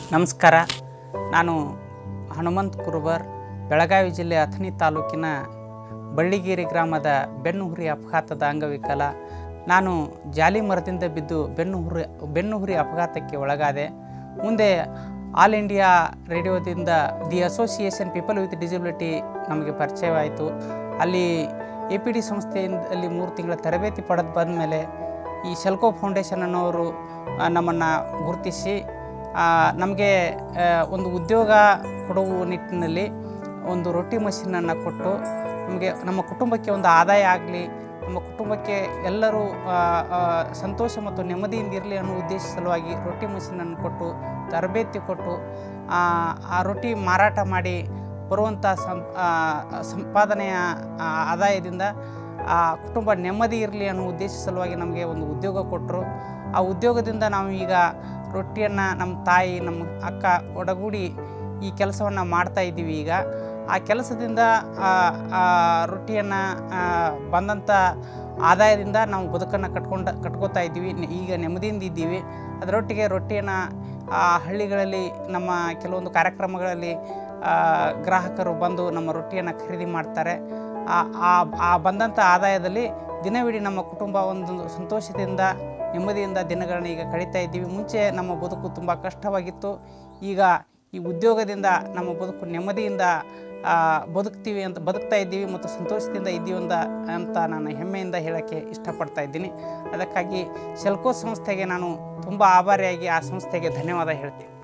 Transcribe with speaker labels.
Speaker 1: ನಮಸ್ಕಾರ ನಾನು ಹನುಮಂತ್ ಕುರುಬರ್ ಬೆಳಗಾವಿ ಜಿಲ್ಲೆ ಅಥಣಿ ತಾಲೂಕಿನ ಬಳ್ಳಿಗೇರಿ ಗ್ರಾಮದ ಬೆನ್ನು ಹುರಿ ಅಪಘಾತದ ಅಂಗವಿಕಲ ನಾನು ಜಾಲಿ ಮರದಿಂದ ಬಿದ್ದು ಬೆನ್ನು ಹುರಿ ಬೆನ್ನು ಹುರಿ ಅಪಘಾತಕ್ಕೆ ಒಳಗಾದೆ ಮುಂದೆ ಆಲ್ ಇಂಡಿಯಾ ರೇಡಿಯೋದಿಂದ the association people with disability ನಮಗೆ ಪರಿಚಯವಾಯಿತು ಅಲ್ಲಿ ಎ ಪಿ ಡಿ ಸಂಸ್ಥೆಯಿಂದ ಅಲ್ಲಿ ಮೂರು ತಿಂಗಳ ತರಬೇತಿ ಪಡೆದು ಬಂದ ಮೇಲೆ ಈ ಶೆಲ್ಕೋ ಫೌಂಡೇಶನ್ ಅನ್ನೋರು ನಮ್ಮನ್ನು ಗುರುತಿಸಿ ನಮಗೆ ಒಂದು ಉದ್ಯೋಗ ಕೊಡುವ ನಿಟ್ಟಿನಲ್ಲಿ ಒಂದು ರೊಟ್ಟಿ ಮಷೀನನ್ನು ಕೊಟ್ಟು ನಮಗೆ ನಮ್ಮ ಕುಟುಂಬಕ್ಕೆ ಒಂದು ಆದಾಯ ಆಗಲಿ ನಮ್ಮ ಕುಟುಂಬಕ್ಕೆ ಎಲ್ಲರೂ ಆ, ಆ, ಸಂತೋಷ ಮತ್ತು ನೆಮ್ಮದಿಯಿಂದ ಇರಲಿ ಅನ್ನೋ ಉದ್ದೇಶ ಸಲುವಾಗಿ ರೊಟ್ಟಿ ಮಷೀನನ್ನು ಕೊಟ್ಟು ತರಬೇತಿ ಕೊಟ್ಟು ಆ, ಆ ರೊಟ್ಟಿ ಮಾರಾಟ ಮಾಡಿ ಬರುವಂಥ ಸಂ ಆ, ಸಂಪಾದನೆಯ ಆ, ಆದಾಯದಿಂದ ಆ ಕುಟುಂಬ ನೆಮ್ಮದಿ ಇರಲಿ ಅನ್ನೋ ಉದ್ದೇಶ ಸಲುವಾಗಿ ನಮಗೆ ಒಂದು ಉದ್ಯೋಗ ಕೊಟ್ಟರು ಆ ಉದ್ಯೋಗದಿಂದ ನಾವು ಈಗ ರೊಟ್ಟಿಯನ್ನು ನಮ್ಮ ತಾಯಿ ನಮ್ಮ ಅಕ್ಕ ಒಡಗೂಡಿ ಈ ಕೆಲಸವನ್ನು ಮಾಡ್ತಾ ಇದ್ದೀವಿ ಈಗ ಆ ಕೆಲಸದಿಂದ ಆ, ಆ ರೊಟ್ಟಿಯನ್ನು ಬಂದಂಥ ಆದಾಯದಿಂದ ನಾವು ಬದುಕನ್ನು ಕಟ್ಕೊಂಡು ಕಟ್ಕೋತಾ ಇದ್ದೀವಿ ನೆ- ಈಗ ನೆಮ್ಮದಿಯಿಂದ ಇದ್ದೀವಿ ಅದರೊಟ್ಟಿಗೆ ರೊಟ್ಟಿಯನ್ನು ಆ ಹಳ್ಳಿಗಳಲ್ಲಿ ನಮ್ಮ ಕೆಲವೊಂದು ಕಾರ್ಯಕ್ರಮಗಳಲ್ಲಿ ಆ, ಗ್ರಾಹಕರು ಬಂದು ನಮ್ಮ ರೊಟ್ಟಿಯನ್ನು ಖರೀದಿ ಮಾಡ್ತಾರೆ ಆ ಆ- ಆ ಬಂದಂಥ ಆದಾಯದಲ್ಲಿ ದಿನವಿಡೀ ನಮ್ಮ ಕುಟುಂಬ ಒಂದು ಸಂತೋಷದಿಂದ ನೆಮ್ಮದಿಯಿಂದ ದಿನಗಳನ್ನ ಈಗ ಕಳೀತಾ ಇದ್ದೀವಿ ಮುಂಚೆ ನಮ್ಮ ಬದುಕು ತುಂಬ ಕಷ್ಟವಾಗಿತ್ತು ಈಗ ಈ ಉದ್ಯೋಗದಿಂದ ನಮ್ಮ ಬದುಕು ನೆಮ್ಮದಿಯಿಂದ ಆ, ಬದುಕ್ತೀವಿ ಅಂತ ಬದುಕ್ತಾ ಇದ್ದೀವಿ ಮತ್ತು ಸಂತೋಷದಿಂದ ಇದ್ದೀವಿ ಅಂತ ಅಂತ ನಾನು ಹೆಮ್ಮೆಯಿಂದ ಹೇಳೋಕ್ಕೆ ಇಷ್ಟಪಡ್ತಾ ಇದ್ದೀನಿ ಅದಕ್ಕಾಗಿ ಶೆಲ್ಕೋ ಸಂಸ್ಥೆಗೆ ನಾನು ತುಂಬ ಆಭಾರಿಯಾಗಿ ಆ ಸಂಸ್ಥೆಗೆ ಧನ್ಯವಾದ ಹೇಳ್ತೀನಿ